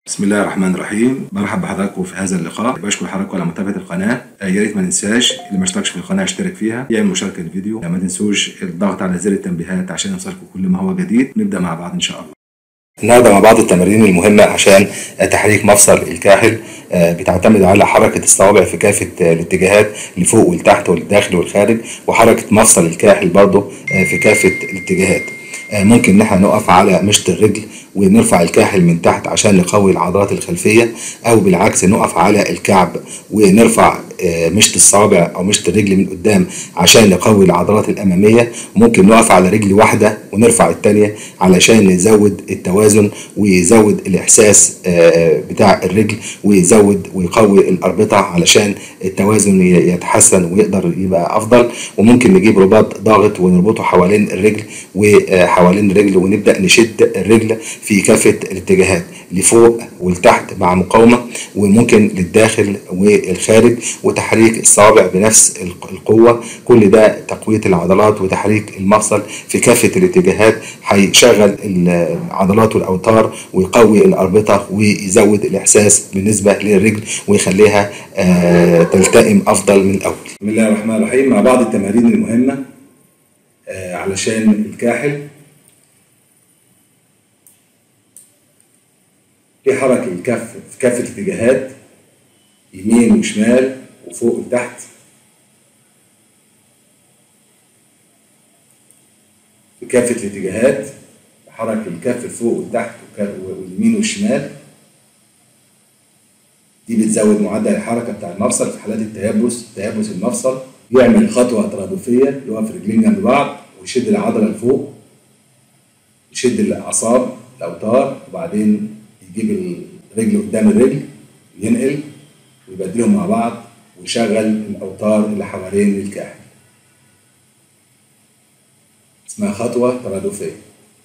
بسم الله الرحمن الرحيم مرحبا بحضراتكم في هذا اللقاء بشكر حضراتكم على متابعه القناه آه، يا ريت ما ننساش اللي ما اشتركش في القناه يشترك فيها يعمل مشاركه الفيديو ما تنسوش الضغط على زر التنبيهات عشان يوصلكم كل ما هو جديد نبدا مع بعض ان شاء الله النهارده مع بعض التمارين المهمه عشان تحريك مفصل الكاحل آه، بتعتمد على حركه الصوابع في كافه آه، الاتجاهات لفوق ولتحت وللداخل والخارج وحركه مفصل الكاحل برضه آه، في كافه الاتجاهات آه، ممكن ان احنا نقف على مشط الرجل ونرفع الكاحل من تحت عشان نقوي العضلات الخلفيه او بالعكس نقف على الكعب ونرفع آه، مشط الصابع او مشط الرجل من قدام عشان نقوي العضلات الاماميه ممكن نقف على رجل واحده ونرفع التانيه علشان نزود التوازن ويزود الاحساس آه، بتاع الرجل ويزود ويقوي الاربطه علشان التوازن ي- يتحسن ويقدر يبقى افضل وممكن نجيب رباط ضاغط ونربطه حوالين الرجل وحوالين الرجل ونبدا نشد الرجل في كافه الاتجاهات لفوق ولتحت مع مقاومه وممكن للداخل والخارج وتحريك الصابع بنفس الق- القوه كل ده تقويه العضلات وتحريك المفصل في كافه الاتجاهات هيشغل العضلات والاوتار ويقوي الاربطه ويزود الاحساس بالنسبه للرجل ويخليها آه، تلتئم افضل من الاول. بسم الله الرحمن الرحيم مع بعض التمارين المهمه آه، علشان الكاحل في حركة الكف في كافة الاتجاهات يمين وشمال وفوق وتحت في كافة الاتجاهات حركة الكف لفوق وتحت وك- واليمين والشمال دي بتزود معدل الحركة بتاع المفصل في حالات التيبس تيبس المفصل يعمل خطوة ترادفية يقف رجلين جنب بعض ويشد العضلة لفوق يشد الأعصاب الأوتار وبعدين يجيب الرجل قدام الرجل ينقل ويبدلهم مع بعض ويشغل الأوتار اللي حوالين الكاحل اسمها خطوة ترادفية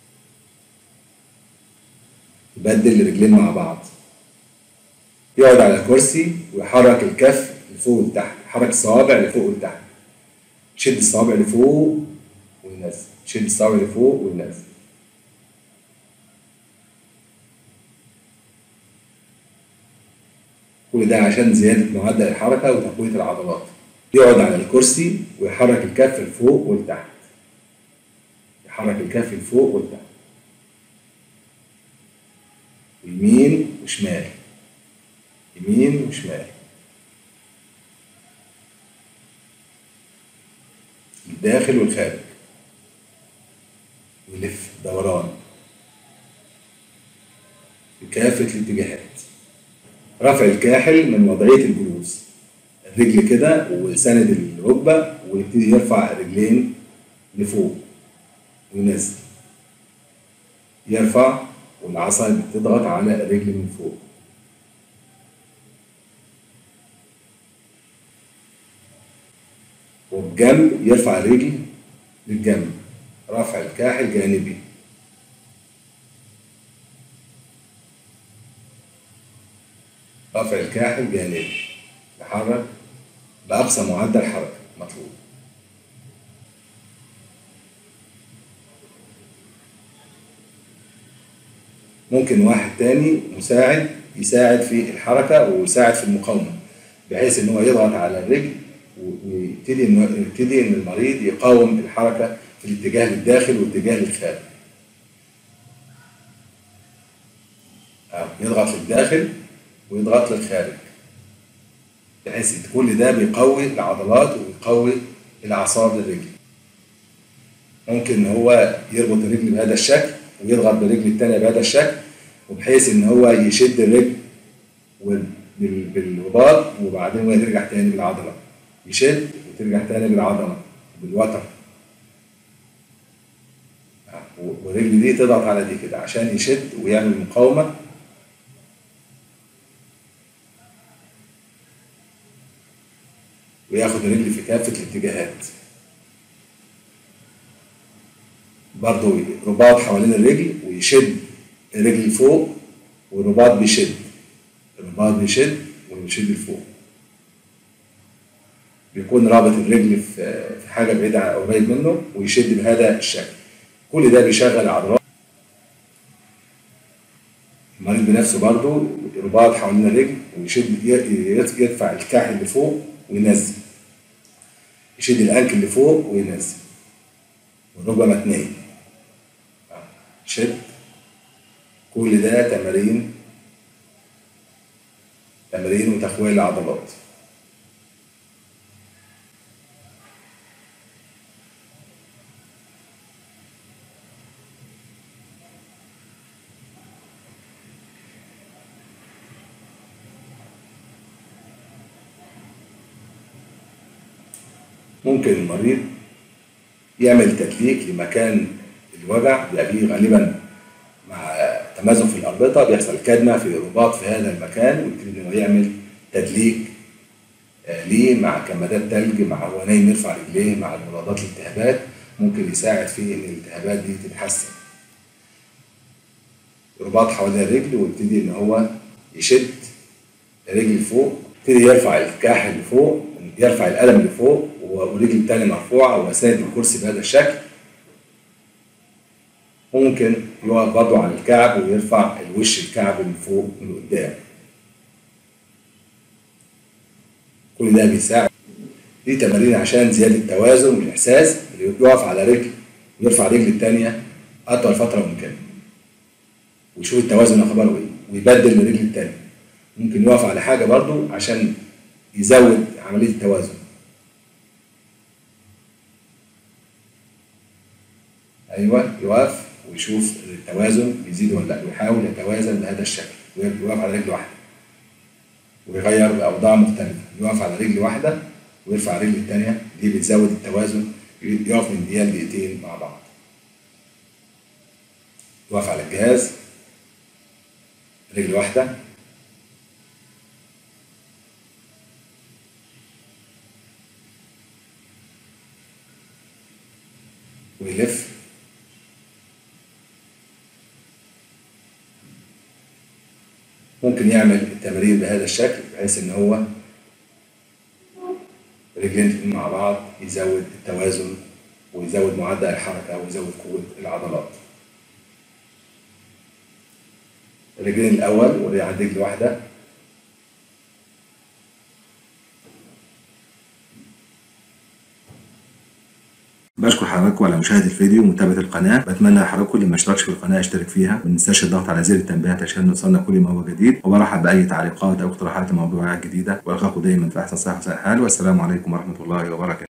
يبدل الرجلين مع بعض يقعد على كرسي ويحرك الكف لفوق ولتحت يحرك الصوابع لفوق ولتحت يشد الصوابع لفوق وينزل يشد الصوابع لفوق وينزل كل ده عشان زيادة معدل الحركة وتقوية العضلات يقعد على الكرسي ويحرك الكف لفوق ولتحت يحرك الكف لفوق ولتحت يمين وشمال يمين وشمال الداخل والخارج ويلف دوران في كافة الاتجاهات رفع الكاحل من وضعية الجلوس الرجل كده وسند الركبة ويبتدي يرفع الرجلين لفوق وينزل يرفع والعصاية بتضغط على الرجل من فوق وبجنب يرفع الرجل للجنب رفع الكاحل جانبي رفع الكاحل جانبي يحرك بأقصى معدل حركة مطلوب ممكن واحد تاني مساعد يساعد في الحركة ويساعد في المقاومة بحيث إن هو يضغط على الرجل ويبتدي إنه يبتدي إن المريض يقاوم الحركة في الاتجاه للداخل والاتجاه للخارج. أو يضغط للداخل ويضغط للخارج. بحيث إن كل ده بيقوي العضلات ويقوي الأعصاب للرجل. ممكن إن هو يربط الرجل بهذا الشكل ويضغط بالرجل التانية بهذا الشكل وبحيث إن هو يشد الرجل وال- بال- بالرباط وبعدين هو يرجع تاني بالعضلة يشد وترجع تاني بالعضلة بالوتر و- والرجل دي تضغط على دي كده عشان يشد ويعمل مقاومة وياخد الرجل في كافة الاتجاهات برضه رباط حوالين الرجل ويشد الرجل لفوق والرباط بيشد الرباط بيشد ويشد لفوق بيكون رابط الرجل في في حاجه بعيده عن- او قريب منه ويشد بهذا الشكل كل ده بيشغل عضلات المريض بنفسه برضه رباط حوالين الرجل ويشد يدفع الكاحل لفوق وينزل يشد الانكل لفوق وينزل والركبه متنيه شد كل ده تمارين تمارين وتقويه العضلات ممكن المريض يعمل تدليك لمكان الوجع بيبقى فيه غالبا مع تمازق في الأربطة بيحصل كدمة في رباط في هذا المكان ويبتدي إنه يعمل تدليك آه، ليه مع كمادات تلج مع هو نايم يرفع رجليه مع المضادات الالتهابات ممكن يساعد في إن الالتهابات دي تتحسن. رباط حوالين الرجل ويبتدي إن هو يشد الرجل لفوق يبتدي يرفع الكاحل لفوق يرفع القلم لفوق والرجل التانية مرفوعة وساند الكرسي بهذا الشكل ممكن يقف برضه على الكعب ويرفع الوش الكعب من فوق من قدام كل ده بيساعد دي تمارين عشان زيادة التوازن والإحساس اللي يقف على رجل ويرفع رجل التانية أطول فترة ممكنة ويشوف التوازن أخباره إيه ويبدل من رجل التانية ممكن يقف على حاجة برضه عشان يزود عملية التوازن ايوه يقف ويشوف التوازن بيزيد ولا لا ويحاول يتوازن بهذا الشكل ويقف على رجل واحده ويغير باوضاع مختلفه يقف على رجل واحده ويرفع رجل الثانيه دي بتزود التوازن يقف من دقيقه لدقيقتين مع بعض يقف على الجهاز رجل واحده ويلف ممكن يعمل التمارين بهذا الشكل بحيث ان هو رجلين مع بعض يزود التوازن ويزود معدل الحركة ويزود قوة العضلات الرجلين الأول وري على رجل واحدة بشكر حضراتكم على مشاهدة الفيديو ومتابعة القناة بتمنى حضراتكم اللي ما اشتركش في القناة يشترك فيها وما ننساش الضغط على زر التنبيهات عشان نوصلنا كل ما هو جديد وبرحب بأي تعليقات أو اقتراحات لموضوعات جديدة وألقاكم دايما في أحسن صحة وحال والسلام عليكم ورحمة الله وبركاته